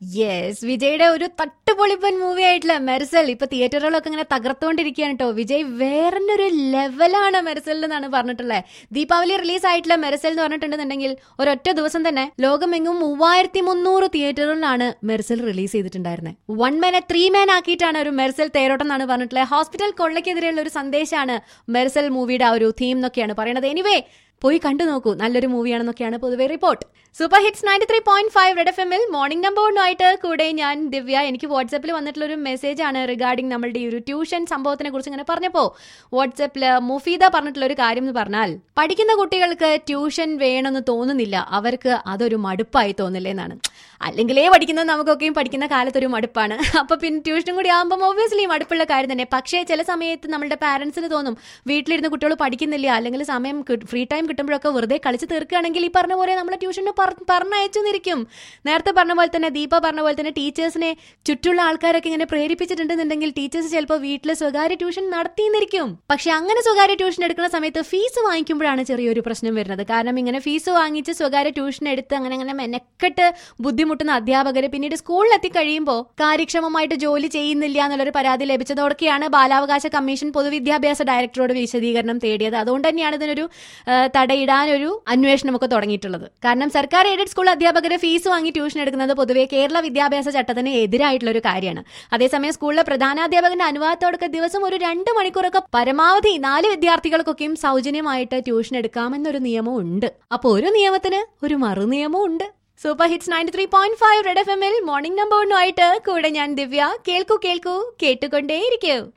yes വിജയുടെ ഒരു തട്ടുപൊളിപ്പൻ movie ആയിട്ടുള്ള മെർസൽ ഇപ്പൊ തിയേറ്ററുകളൊക്കെ ഇങ്ങനെ തകർത്തുകൊണ്ടിരിക്കുകയാണ് കേട്ടോ വിജയ് വേറൊരു ലെവലാണ് മെർസൽ എന്നാണ് പറഞ്ഞിട്ടുള്ളത് ദീപാവലി റിലീസ് ആയിട്ടുള്ള മെർസൽ എന്ന് പറഞ്ഞിട്ടുണ്ടെന്നുണ്ടെങ്കിൽ ഒരൊറ്റ ദിവസം തന്നെ ലോകമെങ്ങും മൂവായിരത്തി മുന്നൂറ് തിയേറ്ററുകളിലാണ് മെർസൽ റിലീസ് ചെയ്തിട്ടുണ്ടായിരുന്നത് വൺ മാനെ ത്രീ മാൻ ആക്കിയിട്ടാണ് ഒരു മെർസൽ തേരോട്ടം എന്നാണ് പറഞ്ഞിട്ടുള്ളത് ഹോസ്പിറ്റൽ കൊള്ളയ്ക്കെതിരെയുള്ള ഒരു സന്ദേശമാണ് മെർസൽ മൂവിയുടെ ആ ഒരു തീം എന്നൊക്കെയാണ് പറയുന്നത് എനിവേ പോയി കണ്ടു നോക്കൂ നല്ലൊരു മൂവിയാണെന്നൊക്കെയാണ് പൊതുവെ report super hits ninety three point five red F എമ്മിൽ മോർണിംഗ് നമ്പർ ആയിട്ട് കൂടെ ഞാൻ ദിവ്യ എനിക്ക് വാട്സാപ്പിൽ വന്നിട്ടുള്ള ഒരു മെസ്സേജ് ആണ് റിഗാർഡിംഗ് നമ്മളുടെ ഈ ഒരു ട്യൂഷൻ സംഭവത്തിനെ കുറിച്ച് ഇങ്ങനെ പറഞ്ഞപ്പോൾ വാട്സാപ്പിൽ മുഫീദ പറഞ്ഞിട്ടുള്ള ഒരു കാര്യം എന്ന് പറഞ്ഞാൽ പഠിക്കുന്ന കുട്ടികൾക്ക് ട്യൂഷൻ വേണമെന്ന് തോന്നുന്നില്ല അവർക്ക് അതൊരു മടുപ്പായി തോന്നില്ലേ എന്നാണ് അല്ലെങ്കിലേ പഠിക്കുന്നത് നമുക്കൊക്കെയും പഠിക്കുന്ന കാലത്ത് ഒരു മടുപ്പാണ് അപ്പൊ പിന്നെ ട്യൂഷനും കൂടി ആകുമ്പോൾ ഒബ്വിയസ്ലി മടുപ്പുള്ള കാര്യം തന്നെ പക്ഷേ ചില സമയത്ത് നമ്മളുടെ പാരന്റ്സിന് തോന്നും വീട്ടിലിരുന്ന് കുട്ടികൾ പഠിക്കുന്നില്ല അല്ലെങ്കിൽ സമയം ഫ്രീ ടൈം കിട്ടുമ്പോഴൊക്കെ വെറുതെ കളിച്ച് തീർക്കുകയാണെങ്കിൽ ഈ പറഞ്ഞ പോലെ നമ്മളെ ട്യൂഷന് പറഞ്ഞയച്ചു നിരിക്കും നേരത്തെ പറഞ്ഞ പോലെ തന്നെ ദീപ പറഞ്ഞ പോലെ തന്നെ ടീച്ചേഴ്സിനെ ചുറ്റുള്ള ആൾക്കാരൊക്കെ ഇങ്ങനെ പ്രേരിപ്പിച്ചിട്ടുണ്ടെന്നുണ്ടെങ്കിൽ ടീച്ചേഴ്സ് ചിലപ്പോൾ വീട്ടിൽ സ്വകാര്യ ട്യൂഷൻ നടത്തിയിരിക്കും പക്ഷെ അങ്ങനെ സ്വകാര്യ ട്യൂഷൻ എടുക്കുന്ന സമയത്ത് ഫീസ് വാങ്ങിക്കുമ്പോഴാണ് ചെറിയൊരു പ്രശ്നം വരുന്നത് കാരണം ഇങ്ങനെ ഫീസ് വാങ്ങിച്ച് സ്വകാര്യ ട്യൂഷൻ എടുത്ത് അങ്ങനെ അങ്ങനെ മെനക്കെട്ട് ബുദ്ധിമുട്ടുന്ന അധ്യാപകർ പിന്നീട് സ്കൂളിലെത്തി കഴിയുമ്പോൾ കാര്യക്ഷമമായിട്ട് ജോലി ചെയ്യുന്നില്ല എന്നുള്ളൊരു പരാതി ലഭിച്ചതോടെയാണ് ബാലാവകാശ കമ്മീഷൻ പൊതുവിദ്യാഭ്യാസ ഡയറക്ടറോട് വിശദീകരണം തേടിയത് അതുകൊണ്ട് തന്നെയാണ് ഇതിനൊരു ആ, തടയിടാനൊരു അന്വേഷണമൊക്കെ തുടങ്ങിയിട്ടുള്ളത് കാരണം സർക്കാർ എയ്ഡഡ് സ്കൂൾ അധ്യാപകരെ ഫീസ് വാങ്ങി ട്യൂഷൻ എടുക്കുന്നത് പൊതുവെ കേരള വിദ്യാഭ്യാസ ചട്ടത്തിന് എതിരായിട്ടുള്ള ഒരു കാര്യമാണ് അതേസമയം സ്കൂളിലെ പ്രധാനാധ്യാപകന്റെ അനുവാദത്തോടൊക്കെ ദിവസം ഒരു രണ്ട് മണിക്കൂറൊക്കെ പരമാവധി നാല് വിദ്യാർത്ഥികൾക്കൊക്കെയും സൗജന്യമായിട്ട് ട്യൂഷൻ എടുക്കാമെന്നൊരു നിയമം ഉണ്ട് അപ്പൊ ഒരു നിയമത്തിന് ഒരു മറു നിയമവും ഉണ്ട് super hits ninety three point five red F എമ്മിൽ മോർണിംഗ് നമ്പർ ആയിട്ട് കൂടെ ഞാൻ ദിവ്യ കേൾക്കൂ കേൾക്കൂ കേട്ടുകൊണ്ടേയിരിക്കൂ